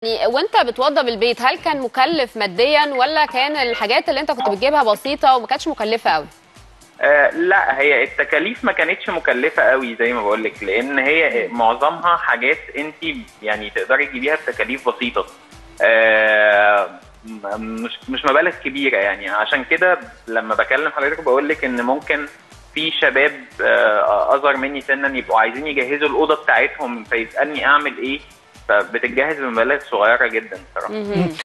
يعني وانت بتوضب البيت هل كان مكلف ماديا ولا كان الحاجات اللي انت كنت بتجيبها بسيطه وما كانتش مكلفه قوي آه لا هي التكاليف ما كانتش مكلفه قوي زي ما بقول لك لان هي معظمها حاجات انت يعني تقدري تجيبيها بتكاليف بسيطه آه م- مش مش مبالغ كبيره يعني عشان كده لما بكلم حضرتك بقول لك ان ممكن في شباب آه، اصغر مني سنا يبقوا عايزين يجهزوا الاوضه بتاعتهم فيسالني اعمل ايه فبتتجهز بمبالغ صغيره جدا صراحه مهم.